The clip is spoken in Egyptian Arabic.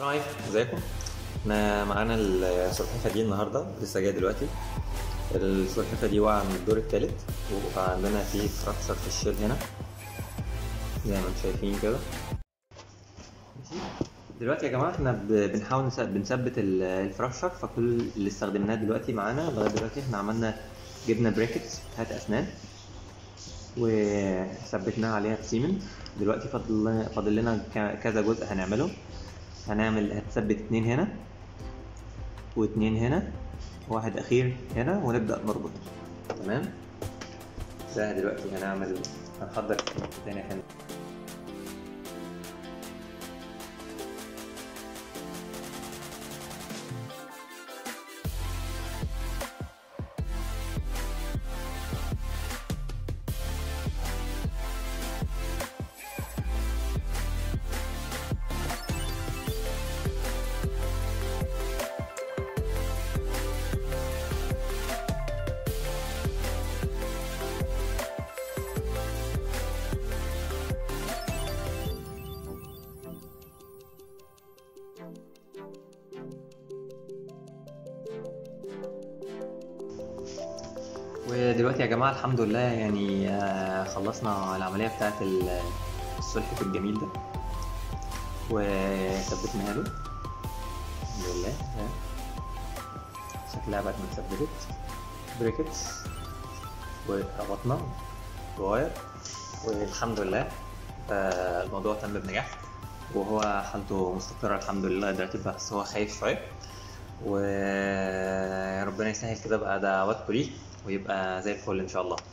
هاي ازيكم احنا معانا السلحفاه دي النهارده لسه جايه دلوقتي السلحفاه دي واقعه من الدور الثالث وعندنا في فراكشر في الشيل هنا زي ما انتم شايفين كده ماشي دلوقتي يا جماعه احنا ب- بنحاول نس- بنثبت ال- الفراكشر فكل اللي استخدمناه دلوقتي معانا لغايه دلوقتي احنا عملنا جبنا بريكتس بتاعت اسنان وثبتناها عليها بسيمنت دلوقتي فاضل لنا- فاضل لنا ك- كذا جزء هنعمله هنعمل هتثبت اتنين هنا واتنين هنا واحد اخير هنا ونبدأ نربط تمام ده دلوقتي هنعمل هنحضر تاني هنا ودلوقتي يا جماعة الحمد لله يعني آه، خلصنا العملية بتاعت ال- السلحف الجميل ده وثبتناها له الحمد لله ها. شكلها بعد ما اتثبتت بريكتس وربطنا الواير والحمد لله آه، الموضوع تم بنجاح وهو حالته مستقرة الحمد لله دلوقتي بس هو خايف شوية وربنا يسهل كده بقى دعواتكم ليه ويبقى زي الفل ان شاء الله